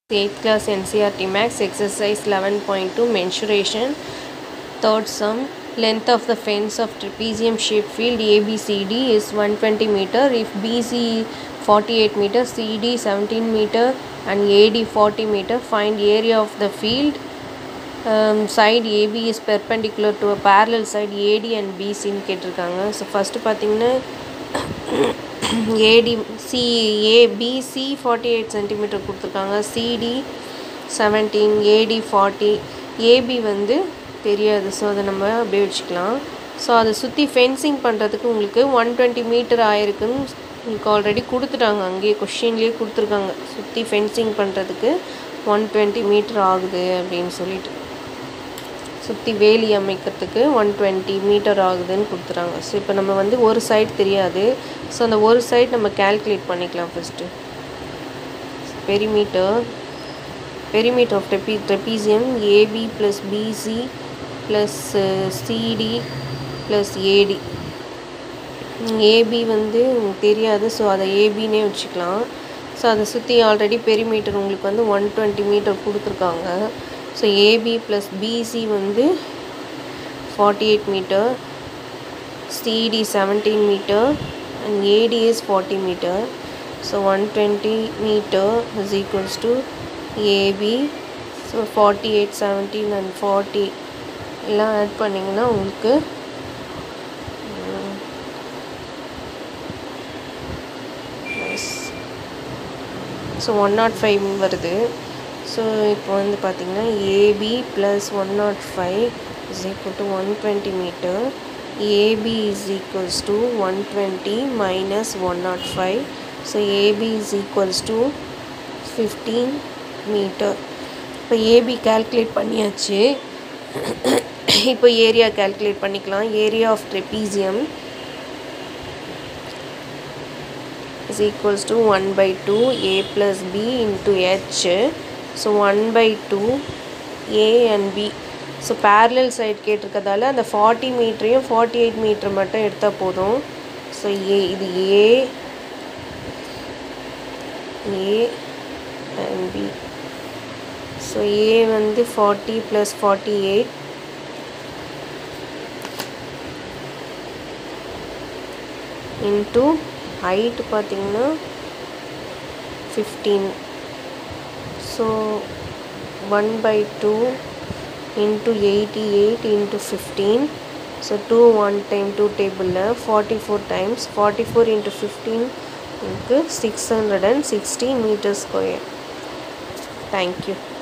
8th class NCRT Max exercise 11.2 mensuration third sum length of the fence of trapezium shaped field ABCD is 120 meter if BC 48 meter CD 17 meter and AD 40 meter find area of the field um, side AB is perpendicular to a parallel side AD and BC ன்னு கேட்டிருக்காங்க so first பார்த்தீங்கன்னா AD C ABC forty eight centimetre கொடுத்துருக்காங்க CD seventeen AD forty AB வந்து தெரியாது so அதை நம்ம அப்படியே வச்சுக்கலாம் ஸோ அதை சுற்றி ஃபென்சிங் பண்ணுறதுக்கு உங்களுக்கு ஒன் டுவெண்ட்டி மீட்டர் ஆயிருக்குன்னு உங்களுக்கு ஆல்ரெடி கொடுத்துட்டாங்க அங்கேயே கொஷின்லேயே கொடுத்துருக்காங்க சுற்றி ஃபென்சிங் பண்ணுறதுக்கு ஒன் டுவெண்ட்டி மீட்டர் ஆகுது அப்படின்னு சொல்லிட்டு சுற்றி வேலி அமைக்கிறதுக்கு ஒன் டுவெண்ட்டி மீட்டர் ஆகுதுன்னு கொடுத்துறாங்க ஸோ இப்போ நம்ம வந்து ஒரு சைடு தெரியாது ஸோ அந்த ஒரு சைடு நம்ம கேல்குலேட் பண்ணிக்கலாம் ஃபஸ்ட்டு பெரிமீட்டர் பெரிமீட்டர் ஆஃப் ட்ரெபி trapezium AB plus BC plus CD plus AD AB வந்து தெரியாது ஸோ அதை ஏபின்னே வச்சுக்கலாம் ஸோ அதை சுற்றி ஆல்ரெடி பெரிமீட்டர் உங்களுக்கு வந்து ஒன் டுவெண்ட்டி மீட்டர் கொடுத்துருக்காங்க ஸோ ஏபி ப்ளஸ் பிசி வந்து forty eight metre CD seventeen metre and AD is forty metre so one twenty metre is equals to AB so forty eight seventeen and forty எல்லாம் add பண்ணிங்கன்னா உங்களுக்கு so one nought five வருது so இப்போ வந்து பார்த்திங்கன்னா AB plus one nought five is equal to one twenty metre AB is equals to one twenty minus one nought five so AB is equals to fifteen metre இப்போ AB calculate பண்ணியாச்சு இப்போ area calculate பண்ணிக்கலாம் area of trapezium is equals to 1 by 2 a plus b into h so 1 by 2 a and b so parallel side கேட்டிருக்கதால அந்த forty மீட்டரையும் forty eight metre மட்டும் எடுத்தால் போதும் ஸோ ஏ இது A A and B so A வந்து forty plus forty eight into height பார்த்தீங்கன்னா fifteen so one by two into eighty eight into fifteen so two one time two டேபிளில் forty four times forty four into fifteen உங்களுக்கு six hundred and sixty metre square thank you